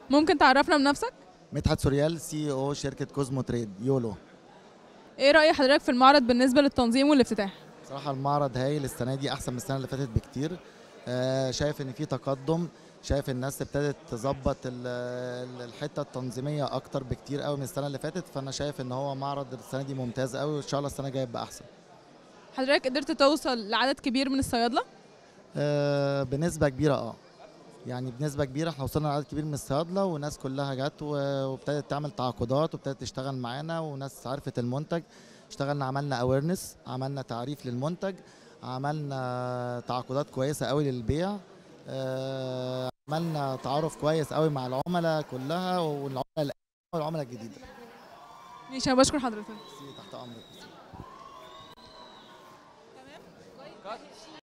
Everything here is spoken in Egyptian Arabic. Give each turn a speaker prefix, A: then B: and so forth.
A: ممكن تعرفنا بنفسك
B: مدحت سوريال سي او شركه كوزمو تريد يولو
A: ايه رأي حضرتك في المعرض بالنسبة للتنظيم والافتتاح
B: صراحه المعرض هايل السنه دي احسن من السنه اللي فاتت بكتير آه، شايف ان في تقدم شايف الناس ابتدت تظبط ال- ال- الحته التنظيميه اكتر بكتير قوي من السنه اللي فاتت فانا شايف ان هو معرض السنه دي ممتاز قوي وان شاء الله السنه الجايه يبقى احسن
A: حضرتك قدرت توصل لعدد كبير من الصيادلة
B: آه، بنسبه كبيره اه يعني بنسبه كبيره احنا وصلنا لعدد كبير من الصيادله والناس كلها جت و- وابتدت تعمل تعاقدات وابتدت تشتغل معانا وناس عرفت المنتج اشتغلنا عملنا اويرنس عملنا تعريف للمنتج عملنا تعاقدات كويسه قوي للبيع آه، عملنا تعارف كويس قوي مع العملاء كلها والعملاء القديمة والعملاء الجديده
A: ماشي انا بشكر حضرتك
B: تحت امرك